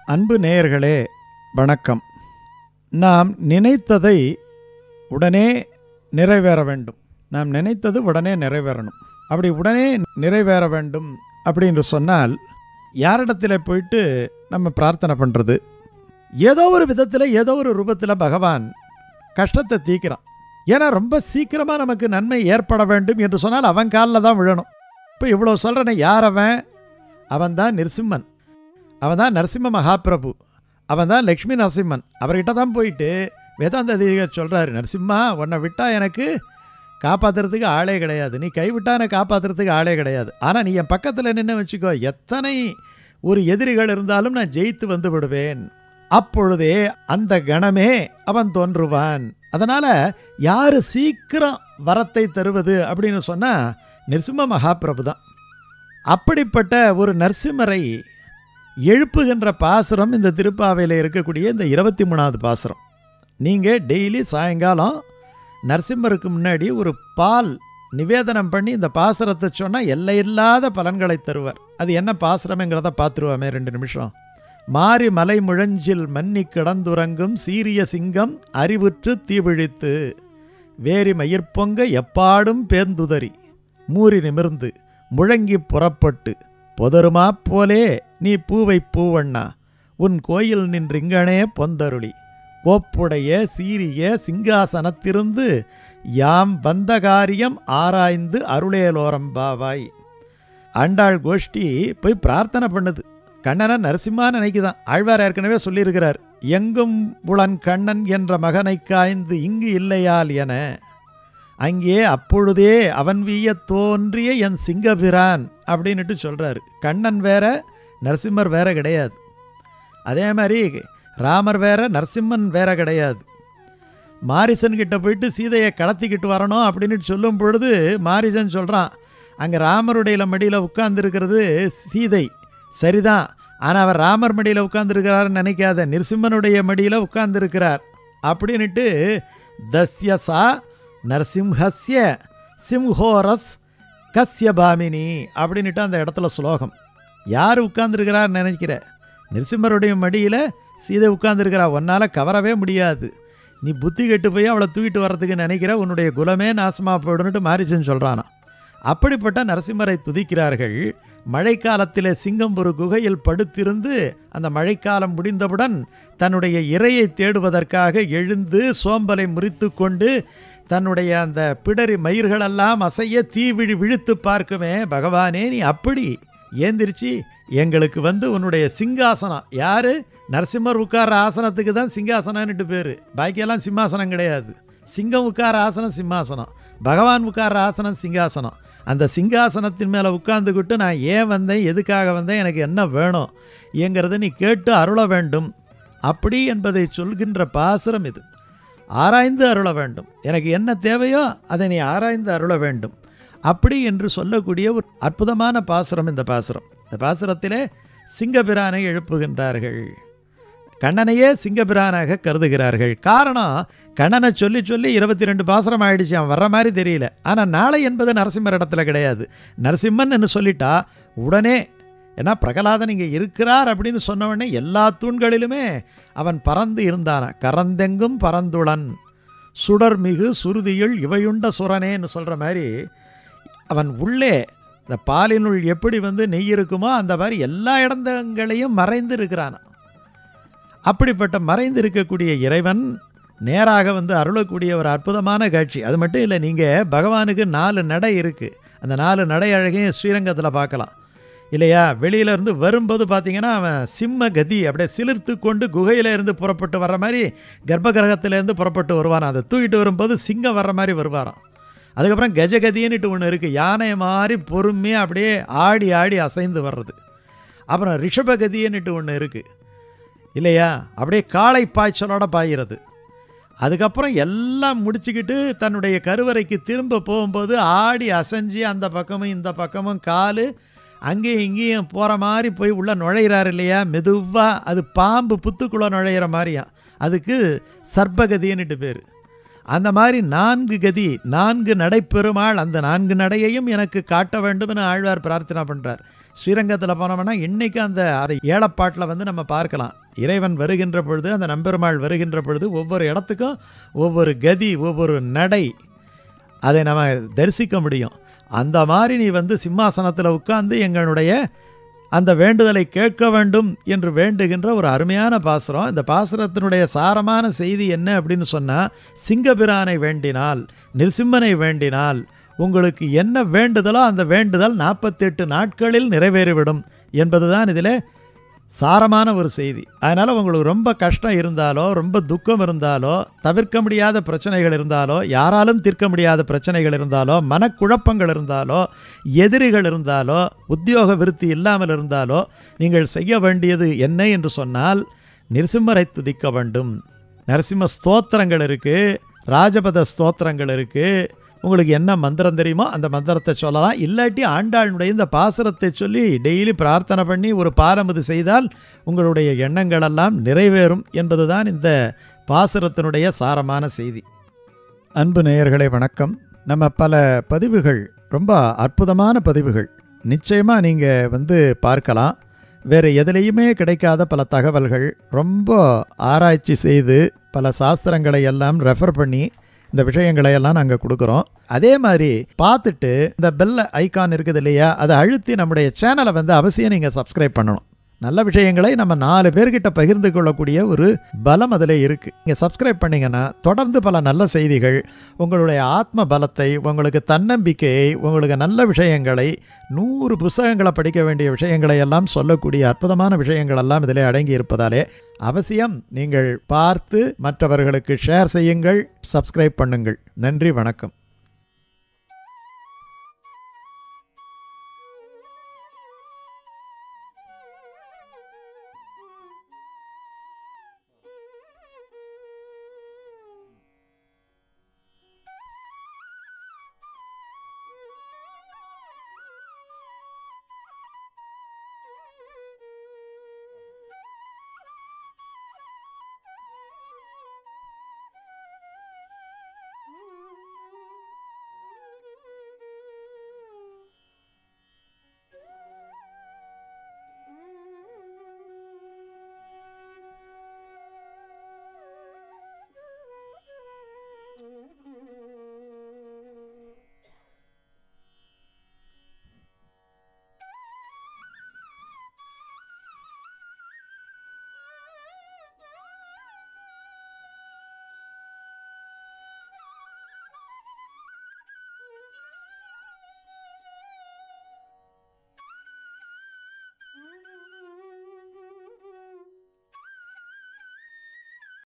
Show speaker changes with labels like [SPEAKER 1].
[SPEAKER 1] அன்பு நேயர்களே வணக்கம் நாம் நினைத்ததை உடனே நிறைவேற வேண்டும் நாம் நினைத்தது உடனே நிறைவேறணும் அப்படி உடனே நிறைவேற வேண்டும் அப்படின்னு சொன்னால் யாரிடத்தில் போயிட்டு நம்ம பிரார்த்தனை பண்ணுறது ஏதோ ஒரு விதத்தில் ஏதோ ஒரு ரூபத்தில் பகவான் கஷ்டத்தை தீக்கிறான் ஏன்னா ரொம்ப சீக்கிரமாக நமக்கு நன்மை ஏற்பட வேண்டும் என்று சொன்னால் அவன் காலில் தான் விழணும் இப்போ இவ்வளோ சொல்கிறேனே யார் அவன் அவன் தான் நிருசிம்மன் அவன் தான் நரசிம்ம மகாபிரபு அவன் தான் லக்ஷ்மி நரசிம்மன் அவர்கிட்ட தான் போயிட்டு வேதாந்த அதிகாரி சொல்கிறாரு நரசிம்மா உன்னை விட்டால் எனக்கு காப்பாற்றுறதுக்கு ஆளே கிடையாது நீ கைவிட்டா எனக்கு காப்பாற்றுறதுக்கு ஆளே கிடையாது ஆனால் நீ என் பக்கத்தில் நின்று வச்சுக்கோ எத்தனை ஒரு எதிரிகள் இருந்தாலும் நான் ஜெயித்து வந்து விடுவேன் அப்பொழுதே அந்த கணமே அவன் தோன்றுவான் அதனால் யார் சீக்கிரம் வரத்தை தருவது அப்படின்னு சொன்னால் நரசிம்ம மகாபிரபு தான் அப்படிப்பட்ட ஒரு நரசிம்மரை எழுப்புகின்ற பாசுரம் இந்த திருப்பாவையில் இருக்கக்கூடிய இந்த இருபத்தி மூணாவது பாசுரம் நீங்கள் டெய்லி சாயங்காலம் நரசிம்மருக்கு முன்னாடி ஒரு பால் நிவேதனம் பண்ணி இந்த பாசுரத்தை சொன்னால் எல்லையில்லாத பலன்களை தருவார் அது என்ன பாசுரம்ங்கிறத பார்த்துருவோமே ரெண்டு நிமிஷம் மாறி மலை முழஞ்சில் மன்னி கிடந்துறங்கும் சீரிய சிங்கம் அறிவுற்று தீவிழித்து வேரி மயிர்பொங்க எப்பாடும் பேர்ந்துதறி மூறி நிமிர்ந்து முழங்கி புறப்பட்டு பொதருமா போலே நீ பூவை பூவண்ணா உன் கோயில் நின்றிங்கனே பொந்தருளி ஓப்புடைய சீரிய சிங்காசனத்திருந்து யாம் வந்த காரியம் ஆராய்ந்து அருளேலோரம்பாவாய் ஆண்டாள் கோஷ்டி போய் பிரார்த்தனை பண்ணுது கண்ணனை நரசிம்மா நினைக்குதான் ஆழ்வார் ஏற்கனவே சொல்லியிருக்கிறார் எங்கும் புலன் கண்ணன் என்ற மகனை காய்ந்து இங்கு இல்லையால் என அங்கே அப்பொழுதே அவன் வீய தோன்றிய என் சிங்கபிரான் அப்படின்னுட்டு சொல்கிறாரு கண்ணன் வேற நரசிம்மர் வேற கிடையாது அதே மாதிரி ராமர் வேற நரசிம்மன் வேற கிடையாது மாரிசன் கிட்ட போயிட்டு சீதையை கடத்திக்கிட்டு வரணும் அப்படின்னு சொல்லும் பொழுது மாரிசன் சொல்கிறான் அங்கே ராமருடைய மடியில் உட்கார்ந்துருக்கிறது சீதை சரிதான் ஆனால் அவர் ராமர் மடியில் உட்கார்ந்துருக்கிறாருன்னு நினைக்காத நிருசிம்மனுடைய மடியில் உட்கார்ந்துருக்கிறார் அப்படின்ட்டு தஸ்யசா நரசிம்ஹஸ்ய சிம்ஹோரஸ் கஸ்ய பாமினி அப்படின்ட்டு அந்த இடத்துல ஸ்லோகம் யார் உட்கார்ந்துருக்கிறார் நினைக்கிற நிருசிம்மருடைய மடியில் சீதை உட்கார்ந்துருக்கிறா உன்னால் கவரவே முடியாது நீ புத்தி கெட்டு போய் அவளை தூக்கிட்டு வர்றதுக்கு நினைக்கிற உன்னுடைய குலமே நாசமாக போயிடுன்னுட்டு மாரிசன் சொல்கிறானா அப்படிப்பட்ட நரசிம்மரை துதிக்கிறார்கள் மழைக்காலத்திலே சிங்கம் ஒரு குகையில் படுத்திருந்து அந்த மழைக்காலம் முடிந்தவுடன் தன்னுடைய இரையை தேடுவதற்காக எழுந்து சோம்பலை முறித்து கொண்டு தன்னுடைய அந்த பிடரி மயிர்களெல்லாம் அசைய தீவிழி விழித்து பார்க்குமே பகவானே நீ அப்படி ஏந்திரிச்சு எங்களுக்கு வந்து உன்னுடைய சிங்காசனம் யாரு நரசிம்மர் உட்கார ஆசனத்துக்கு தான் சிங்காசனம்னுட்டு பேர் பாக்கியெல்லாம் சிம்மாசனம் கிடையாது சிங்கம் உட்கார ஆசனம் சிம்மாசனம் பகவான் உட்கார ஆசனம் சிங்காசனம் அந்த சிங்காசனத்தின் மேலே உட்கார்ந்துக்கிட்டு நான் ஏன் வந்தேன் எதுக்காக வந்தேன் எனக்கு என்ன வேணும் என்கிறத நீ கேட்டு அருள வேண்டும் அப்படி என்பதை சொல்கின்ற பாசுரம் இது ஆராய்ந்து அருள வேண்டும் எனக்கு என்ன தேவையோ அதை நீ ஆராய்ந்து அருள வேண்டும் அப்படி என்று சொல்லக்கூடிய ஒரு அற்புதமான பாசுரம் இந்த பாசுரம் இந்த பாசுரத்திலே சிங்கபிரானை எழுப்புகின்றார்கள் கண்ணனையே சிங்கபிரானாக கருதுகிறார்கள் காரணம் கண்ணனை சொல்லி சொல்லி இருபத்தி ரெண்டு பாசனம் ஆயிடுச்சு அவன் வர்ற மாதிரி தெரியல ஆனால் நாளை என்பது நரசிம்மர் இடத்துல கிடையாது நரசிம்மன் சொல்லிட்டா உடனே ஏன்னா பிரகலாதன் இங்கே இருக்கிறார் அப்படின்னு சொன்ன உடனே எல்லா தூண்களிலுமே அவன் பறந்து இருந்தானா கரந்தெங்கும் பறந்துளன் சுடர்மிகு சுருதியுள் இவையுண்ட சுரனேன்னு சொல்கிற மாதிரி அவன் உள்ளே இந்த பாலினுள் எப்படி வந்து நெய் இருக்குமோ அந்த மாதிரி எல்லா இடங்களையும் மறைந்து இருக்கிறான் அப்படிப்பட்ட மறைந்து இருக்கக்கூடிய இறைவன் நேராக வந்து அருளக்கூடிய ஒரு அற்புதமான காட்சி அது மட்டும் இல்லை நீங்கள் பகவானுக்கு நாலு நடை இருக்குது அந்த நாலு நடை அழகையும் ஸ்ரீரங்கத்தில் பார்க்கலாம் இல்லையா வெளியிலேருந்து வரும்போது பார்த்தீங்கன்னா அவன் சிம்ம கதி அப்படியே சிலிர்த்து கொண்டு குகையிலேருந்து புறப்பட்டு வர்ற மாதிரி கர்ப்பகிரகத்திலேருந்து புறப்பட்டு வருவான் அதை தூக்கிட்டு வரும்போது சிங்கம் வர்ற மாதிரி வருவாராம் அதுக்கப்புறம் கஜகதின்னுட்டு ஒன்று இருக்குது யானை மாதிரி பொறுமையாக அப்படியே ஆடி ஆடி அசைந்து வர்றது அப்புறம் ரிஷபகதின்னுட்டு ஒன்று இருக்குது இல்லையா அப்படியே காளை பாய்ச்சலோட பாய்கிறது அதுக்கப்புறம் எல்லாம் முடிச்சுக்கிட்டு தன்னுடைய கருவறைக்கு திரும்ப போகும்போது ஆடி அசைஞ்சு அந்த பக்கமும் இந்த பக்கமும் கால் அங்கேயும் இங்கேயும் போகிற மாதிரி போய் உள்ளே நுழையிறாரு இல்லையா மெதுவாக அது பாம்பு புத்துக்குள்ளே நுழையிற மாதிரியா அதுக்கு சர்பகதின்னுட்டு பேர் அந்த மாதிரி நான்கு கதி நான்கு நடைப்பெருமாள் அந்த நான்கு நடையையும் எனக்கு காட்ட வேண்டும்னு ஆழ்வார் பிரார்த்தனை பண்ணுறார் ஸ்ரீரங்கத்தில் போனோம்னா இன்னைக்கு அந்த அதை ஏழப்பாட்டில் வந்து நம்ம பார்க்கலாம் இறைவன் வருகின்ற பொழுது அந்த நம்பெருமாள் வருகின்ற பொழுது ஒவ்வொரு இடத்துக்கும் ஒவ்வொரு கதி ஒவ்வொரு நடை அதை நம்ம தரிசிக்க முடியும் அந்த மாதிரி நீ வந்து சிம்மாசனத்தில் உட்கார்ந்து எங்களுடைய அந்த வேண்டுதலை கேட்க வேண்டும் என்று வேண்டுகின்ற ஒரு அருமையான பாசுரம் இந்த பாசுரத்தினுடைய சாரமான செய்தி என்ன அப்படின்னு சொன்னால் சிங்கபிரானை வேண்டினால் நிருசிம்மனை வேண்டினால் உங்களுக்கு என்ன வேண்டுதலோ அந்த வேண்டுதல் நாற்பத்தெட்டு நாட்களில் நிறைவேறிவிடும் என்பதுதான் இதில் சாரமான ஒரு செய்தி அதனால் உங்களுக்கு ரொம்ப கஷ்டம் இருந்தாலோ ரொம்ப துக்கம் இருந்தாலோ தவிர்க்க முடியாத பிரச்சனைகள் இருந்தாலோ யாராலும் தீர்க்க முடியாத பிரச்சனைகள் இருந்தாலோ மனக்குழப்பங்கள் இருந்தாலோ எதிரிகள் இருந்தாலோ உத்தியோக விருத்தி இல்லாமல் இருந்தாலோ நீங்கள் செய்ய வேண்டியது என்ன என்று சொன்னால் நிருசிம்மரை துதிக்க வேண்டும் நரசிம்ம ஸ்தோத்திரங்கள் இருக்குது ராஜபத ஸ்தோத்திரங்கள் இருக்குது உங்களுக்கு என்ன மந்திரம் தெரியுமோ அந்த மந்திரத்தை சொல்லலாம் இல்லாட்டி ஆண்டாளுடைய இந்த பாசுரத்தை சொல்லி டெய்லி பிரார்த்தனை பண்ணி ஒரு பாரமது செய்தால் உங்களுடைய எண்ணங்களெல்லாம் நிறைவேறும் என்பதுதான் இந்த பாசுரத்தினுடைய சாரமான செய்தி அன்பு நேயர்களே வணக்கம் நம்ம பல பதிவுகள் ரொம்ப அற்புதமான பதிவுகள் நிச்சயமாக நீங்கள் வந்து பார்க்கலாம் வேறு எதுலேயுமே கிடைக்காத பல தகவல்கள் ரொம்ப ஆராய்ச்சி செய்து பல சாஸ்திரங்களை எல்லாம் ரெஃபர் பண்ணி இந்த விஷயங்களை எல்லாம் நாங்கள் கொடுக்குறோம் அதே மாதிரி பார்த்துட்டு இந்த பெல் ஐகான் இருக்குது இல்லையா அதை அழுத்தி நம்முடைய சேனலை வந்து அவசியம் நீங்கள் சப்ஸ்கிரைப் பண்ணணும் நல்ல விஷயங்களை நம்ம நாலு பேர்கிட்ட பகிர்ந்து கொள்ளக்கூடிய ஒரு பலம் அதில் இருக்குது நீங்கள் சப்ஸ்கிரைப் பண்ணிங்கன்னா தொடர்ந்து பல நல்ல செய்திகள் உங்களுடைய ஆத்ம பலத்தை உங்களுக்கு தன்னம்பிக்கையை உங்களுக்கு நல்ல விஷயங்களை நூறு புஸ்தகங்களை படிக்க வேண்டிய விஷயங்களை எல்லாம் சொல்லக்கூடிய அற்புதமான விஷயங்கள் எல்லாம் இதில் அடங்கி இருப்பதாலே அவசியம் நீங்கள் பார்த்து மற்றவர்களுக்கு ஷேர் செய்யுங்கள் சப்ஸ்கிரைப் பண்ணுங்கள் நன்றி வணக்கம்